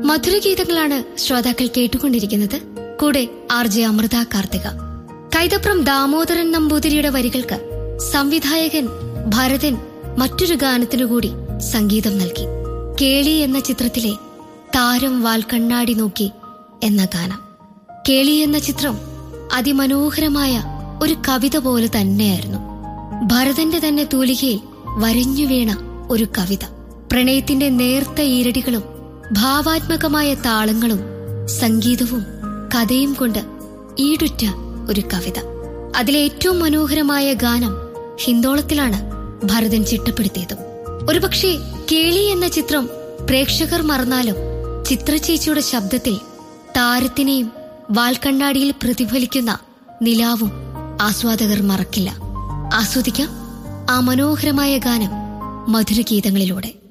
മധുരഗീതങ്ങളാണ് ശ്രോതാക്കൾ കേട്ടുകൊണ്ടിരിക്കുന്നത് കൂടെ ആർ ജെ അമൃത കാർത്തിക കൈതപ്രം ദാമോദരൻ നമ്പൂതിരിയുടെ വരികൾക്ക് സംവിധായകൻ ഭരതൻ മറ്റൊരു ഗാനത്തിനു കൂടി സംഗീതം നൽകി കേളി എന്ന ചിത്രത്തിലെ താരം വാൽക്കണ്ണാടി നോക്കി എന്ന ഗാനം കേളി എന്ന ചിത്രം അതിമനോഹരമായ ഒരു കവിത പോലെ തന്നെയായിരുന്നു ഭരതന്റെ തന്നെ തൂലികയിൽ വരഞ്ഞു വീണ ഒരു കവിത പ്രണയത്തിന്റെ നേർത്ത ഈരടികളും ഭാവാത്മകമായ താളങ്ങളും സംഗീതവും കഥയും കൊണ്ട് ഈടുറ്റ ഒരു കവിത അതിലെ ഏറ്റവും മനോഹരമായ ഗാനം ഹിന്ദോളത്തിലാണ് ഭരതൻ ചിട്ടപ്പെടുത്തിയതും ഒരുപക്ഷെ കേളി എന്ന ചിത്രം പ്രേക്ഷകർ മറന്നാലും ചിത്രചേച്ചിയുടെ ശബ്ദത്തിൽ താരത്തിനെയും വാൽക്കണ്ണാടിയിൽ പ്രതിഫലിക്കുന്ന നിലാവും ആസ്വാദകർ മറക്കില്ല ആസ്വദിക്കാം ആ മനോഹരമായ ഗാനം മധുരഗീതങ്ങളിലൂടെ